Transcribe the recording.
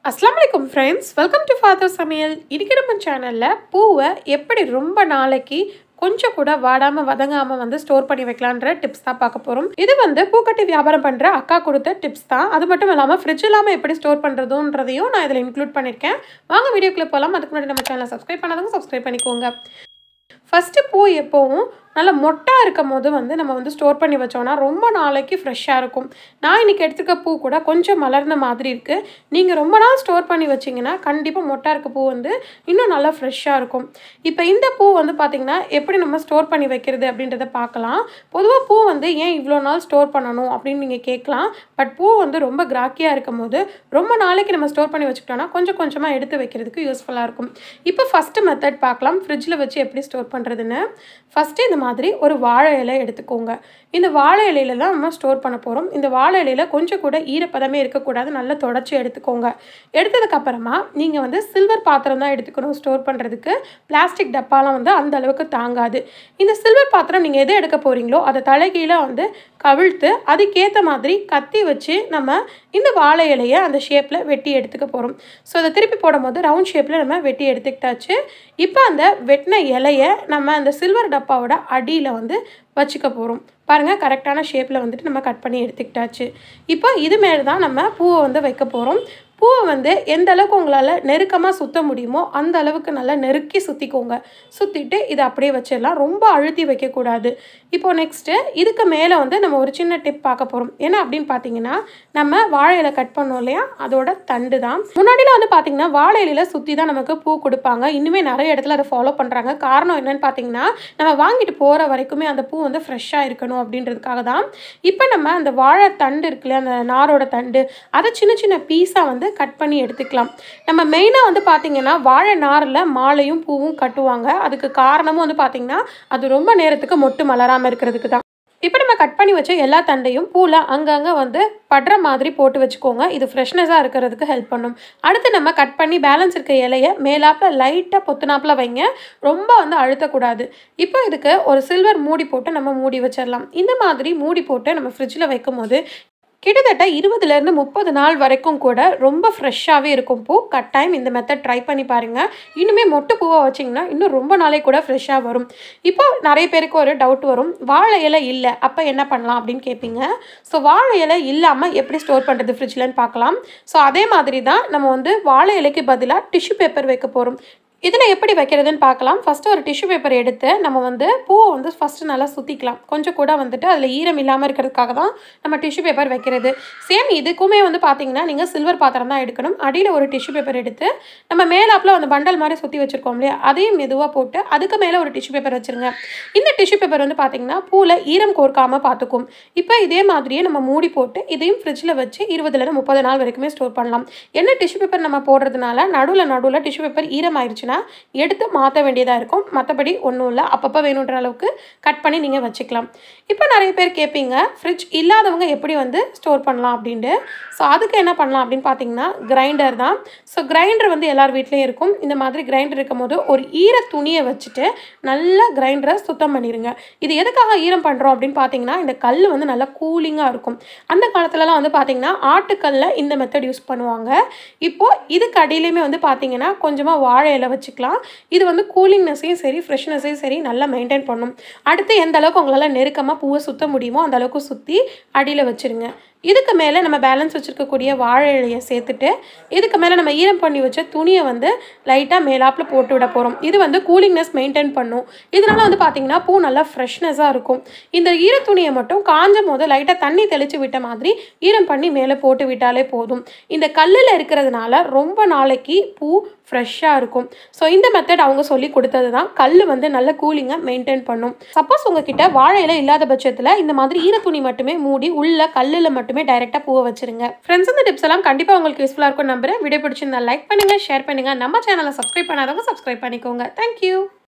அஸ்லாம் வலைக்கும் friends welcome to father சமையல் இன்னைக்கு நம்ம சேனலில் பூவை எப்படி ரொம்ப நாளைக்கு கொஞ்சம் கூட வாடாமல் வதங்காமல் வந்து ஸ்டோர் பண்ணி வைக்கலான்ற டிப்ஸ் தான் பார்க்க போகிறோம் இது வந்து பூக்கட்டி வியாபாரம் பண்ணுற அக்கா கொடுத்த டிப்ஸ் தான் அது மட்டும் இல்லாமல் ஃப்ரிட்ஜ் இல்லாமல் எப்படி ஸ்டோர் பண்ணுறதுன்றதையும் நான் இதில் இன்க்ளூட் பண்ணியிருக்கேன் வாங்க வீடியோக்குள்ளே போகலாம் அதுக்கு முன்னாடி நம்ம சேனலை சப்ஸ்கிரைப் பண்ணாதவங்க சப்ஸ்கிரைப் பண்ணிக்கோங்க ஃபஸ்ட்டு பூ எப்போவும் நல்லா மொட்டாக இருக்கும் போது வந்து நம்ம வந்து ஸ்டோர் பண்ணி வச்சோம்னா ரொம்ப நாளைக்கு ஃப்ரெஷ்ஷாக இருக்கும் நான் இன்றைக்கி எடுத்துக்க பூ கூட கொஞ்சம் மலர்ந்த மாதிரி இருக்குது நீங்கள் ரொம்ப நாள் ஸ்டோர் பண்ணி வச்சிங்கன்னா கண்டிப்பாக மொட்டாக இருக்க பூ வந்து இன்னும் நல்லா ஃப்ரெஷ்ஷாக இருக்கும் இப்போ இந்த பூ வந்து பார்த்திங்கன்னா எப்படி நம்ம ஸ்டோர் பண்ணி வைக்கிறது அப்படின்றத பார்க்கலாம் பொதுவாக பூ வந்து ஏன் இவ்வளோ நாள் ஸ்டோர் பண்ணணும் அப்படின்னு நீங்கள் கேட்கலாம் பட் பூ வந்து ரொம்ப கிராக்கியாக இருக்கும் போது ரொம்ப நாளைக்கு நம்ம ஸ்டோர் பண்ணி வச்சுக்கிட்டோம்னா கொஞ்சம் கொஞ்சமாக எடுத்து வைக்கிறதுக்கு யூஸ்ஃபுல்லாக இருக்கும் இப்போ ஃபஸ்ட்டு மெத்தட் பார்க்கலாம் ஃப்ரிட்ஜில் வச்சு எப்படி ஸ்டோர் பண்ணுறதுன்னு ஃபஸ்ட்டு இந்த மாதிரி ஒரு வாழை இலை எடுத்துக்கோங்க இந்த வாழை இலையில தான் நம்ம ஸ்டோர் பண்ண போகிறோம் இந்த வாழை இலையில கொஞ்சம் கூட ஈரப்பதமே இருக்கக்கூடாது நல்லா தொடச்சி எடுத்துக்கோங்க எடுத்ததுக்கப்புறமா நீங்கள் வந்து சில்வர் பாத்திரம் தான் எடுத்துக்கணும் ஸ்டோர் பண்ணுறதுக்கு பிளாஸ்டிக் டப்பாலாம் வந்து அந்த அளவுக்கு தாங்காது இந்த சில்வர் பாத்திரம் நீங்கள் எது எடுக்க போகிறீங்களோ அதை தலைகீழாக வந்து கவிழ்த்து அதுக்கேற்ற மாதிரி கத்தி வச்சு நம்ம இந்த வாழை இலையை அந்த ஷேப்பில் வெட்டி எடுத்துக்க போகிறோம் ஸோ அதை திருப்பி போடும்போது ரவுண்ட் ஷேப்பில் நம்ம வெட்டி எடுத்துக்கிட்டாச்சு இப்போ அந்த வெட்டின இலையை நம்ம அந்த சில்வர் டப்பாவோட அடியில் வந்து வச்சுக்க போகிறோம் பாருங்கள் கரெக்டான ஷேப்பில் வந்துட்டு நம்ம கட் பண்ணி எடுத்துக்கிட்டாச்சு இப்போ இது மேலே தான் நம்ம பூவை வந்து வைக்க போகிறோம் பூவை வந்து எந்த அளவுக்கு உங்களால் நெருக்கமாக சுற்ற முடியுமோ அந்த அளவுக்கு நல்லா நெருக்கி சுற்றிக்கோங்க சுற்றிட்டு இதை அப்படியே வச்சிடலாம் ரொம்ப அழுத்தி வைக்கக்கூடாது இப்போ நெக்ஸ்ட்டு இதுக்கு மேலே வந்து நம்ம ஒரு சின்ன டிப் பார்க்க போகிறோம் என்ன அப்படின்னு பார்த்தீங்கன்னா நம்ம வாழை இலை கட் பண்ணோம் இல்லையா அதோட தண்டு தான் முன்னாடிலாம் வந்து பார்த்தீங்கன்னா வாழை இலையில சுற்றி தான் நமக்கு பூ கொடுப்பாங்க இன்னுமே நிறைய இடத்துல அதை ஃபாலோ பண்ணுறாங்க காரணம் என்னன்னு பார்த்தீங்கன்னா நம்ம வாங்கிட்டு போகிற வரைக்குமே அந்த பூ வந்து ஃப்ரெஷ்ஷாக இருக்கணும் அப்படின்றதுக்காக தான் இப்போ நம்ம அந்த வாழை தண்டு இருக்குல்ல அந்த நாரோட தண்டு அதை சின்ன சின்ன பீஸாக வந்து கட் பண்ணி எடுத்துக்கலாம் நம்ம மெயினாக வந்து பார்த்திங்கன்னா வாழை நாரில் மாலையும் பூவும் கட்டுவாங்க அதுக்கு காரணமும் வந்து பார்த்திங்கன்னா அது ரொம்ப நேரத்துக்கு மொட்டு மலராமல் இருக்கிறதுக்கு தான் இப்போ நம்ம கட் பண்ணி வச்ச எல்லா தண்டையும் பூவில் அங்கங்கே வந்து படுற மாதிரி போட்டு வச்சுக்கோங்க இது ஃப்ரெஷ்னஸாக இருக்கிறதுக்கு ஹெல்ப் பண்ணும் அடுத்து நம்ம கட் பண்ணி பேலன்ஸ் இருக்க இலையை மேலாப்பில் லைட்டாக பொத்துனாப்பில் வைங்க ரொம்ப வந்து அழுத்தக்கூடாது இப்போ இதுக்கு ஒரு சில்வர் மூடி போட்டு நம்ம மூடி வச்சிடலாம் இந்த மாதிரி மூடி போட்டு நம்ம ஃப்ரிட்ஜில் வைக்கும் போது கிட்டத்தட்ட இருபதுலேருந்து முப்பது நாள் வரைக்கும் கூட ரொம்ப ஃப்ரெஷ்ஷாகவே இருக்கும் பூ கட்டாயம் இந்த மெத்தட் ட்ரை பண்ணி பாருங்கள் இன்னுமே மொட்டு பூவை வச்சிங்கன்னா இன்னும் ரொம்ப நாளே கூட ஃப்ரெஷ்ஷாக வரும் இப்போ நிறைய பேருக்கு ஒரு டவுட் வரும் வாழை இலை இல்லை அப்போ என்ன பண்ணலாம் அப்படின்னு கேட்பீங்க ஸோ வாழை இலை இல்லாமல் எப்படி ஸ்டோர் பண்ணுறது ஃப்ரிட்ஜில்னு பார்க்கலாம் ஸோ அதே மாதிரி தான் நம்ம வந்து வாழை இலைக்கு பதிலாக டிஷ்யூ பேப்பர் வைக்க போகிறோம் இதில் எப்படி வைக்கிறதுன்னு பார்க்கலாம் ஃபஸ்ட்டு ஒரு டிஷ்யூ பேப்பர் எடுத்து நம்ம வந்து பூவை வந்து ஃபஸ்ட்டு நல்லா சுற்றிக்கலாம் கொஞ்சம் கூட வந்துட்டு அதில் ஈரம் இல்லாமல் இருக்கிறதுக்காக தான் நம்ம டிஷ்யூ பேப்பர் வைக்கிறது சேம் இதுக்குமே வந்து பார்த்தீங்கன்னா நீங்கள் சில்வர் பாத்திரம் தான் எடுக்கணும் அடியில் ஒரு டிஷ்யூ பேப்பர் எடுத்து நம்ம மேலாப்பில் அந்த பண்டல் மாதிரி சுற்றி வச்சுருக்கோம் இல்லையா அதையும் மெதுவாக போட்டு அதுக்கு மேலே ஒரு டிஷ்யூ பேப்பர் வச்சுருங்க இந்த டிஷ்யூ பேப்பர் வந்து பார்த்தீங்கன்னா பூவில் ஈரம் கோர்க்காமல் பார்த்துக்கும் இப்போ இதே மாதிரியே நம்ம மூடி போட்டு இதையும் ஃப்ரிட்ஜில் வச்சு இருபதுலேருந்து முப்பது நாள் வரைக்குமே ஸ்டோர் பண்ணலாம் என்ன டிஷ்யூ பேப்பர் நம்ம போடுறதுனால நடுவில் நடுவில் டிஷ்யூ பேப்பர் ஈரம் ஆயிடுச்சுன்னா எடுத்து மாற்ற வேண்டியதாக இருக்கும் மற்றபடி ஒன்றும் இல்லை அப்பப்போ வேணுன்ற அளவுக்கு கட் பண்ணி நீங்கள் வச்சுக்கலாம் இப்போ நிறைய பேர் கேட்பீங்க ஃப்ரிட்ஜ் இல்லாதவங்க எப்படி வந்து ஸ்டோர் பண்ணலாம் அப்படின்ட்டு ஸோ அதுக்கு என்ன பண்ணலாம் அப்படின்னு பார்த்தீங்கன்னா கிரைண்டர் தான் ஸோ கிரைண்டர் வந்து எல்லார் வீட்லேயும் இருக்கும் இந்த மாதிரி கிரைண்டர் இருக்கும் போது ஒரு ஈர துணியை வச்சுட்டு நல்லா கிரைண்டரை சுத்தம் பண்ணிடுங்க இது எதுக்காக ஈரம் பண்ணுறோம் அப்படின்னு பார்த்தீங்கன்னா இந்த கல் வந்து நல்லா கூலிங்காக இருக்கும் அந்த காலத்துலலாம் வந்து பார்த்தீங்கன்னா ஆட்டுக்கல்ல இந்த மெத்தட் யூஸ் பண்ணுவாங்க இப்போது இதுக்கு அடியிலையுமே வந்து பார்த்தீங்கன்னா கொஞ்சமாக வாழை இலை வச்சுக்கலாம் இது வந்து கூலிங்னஸையும் சரி ஃப்ரெஷ்னஸையும் சரி நல்லா மெயின்டைன் பண்ணும் அடுத்து எந்த அளவுக்கு உங்களால் நெருக்கமாக பூவை சுற்ற முடியுமோ அந்த அளவுக்கு சுற்றி அடியில் வச்சுருங்க இதுக்கு மேலே நம்ம பேலன்ஸ் வச்சுருக்கக்கூடிய வாழை இலையை சேர்த்துட்டு இதுக்கு மேலே நம்ம ஈரம் பண்ணி வச்ச துணியை வந்து லைட்டாக மேலாப்பில் போட்டு விட போகிறோம் இது வந்து கூலிங்னஸ் மெயின்டைன் பண்ணும் இதனால் வந்து பார்த்திங்கன்னா பூ நல்லா ஃப்ரெஷ்னஸாக இருக்கும் இந்த ஈர துணியை மட்டும் காஞ்ச போது லைட்டாக தண்ணி தெளித்து விட்ட மாதிரி ஈரம் பண்ணி மேலே போட்டு விட்டாலே போதும் இந்த கல்லில் இருக்கிறதுனால ரொம்ப நாளைக்கு பூ ஃப்ரெஷ்ஷாக இருக்கும் ஸோ இந்த மெத்தட் அவங்க சொல்லி கொடுத்தது தான் கல் வந்து நல்ல கூலிங்காக மெயின்டைன் பண்ணும் சப்போஸ் உங்ககிட்ட வாழை இலை இல்லாத பட்சத்தில் இந்த மாதிரி ஈர துணி மட்டுமே மூடி உள்ள கல்லில் மட்டுமே டைரெக்டாக பூவை வச்சிருங்க ஃப்ரெண்ட்ஸ் இந்த டிப்ஸ் எல்லாம் கண்டிப்பாக உங்களுக்கு யூஸ்ஃபுல்லாக இருக்கும் நம்புறேன் வீடியோ பிடிச்சிருந்தா லைக் பண்ணுங்கள் ஷேர் பண்ணுங்கள் நம்ம சேனலை சப்ஸ்கிரைப் பண்ணாதவங்க சப்ஸ்கிரைப் பண்ணிக்கோங்க தேங்க்யூ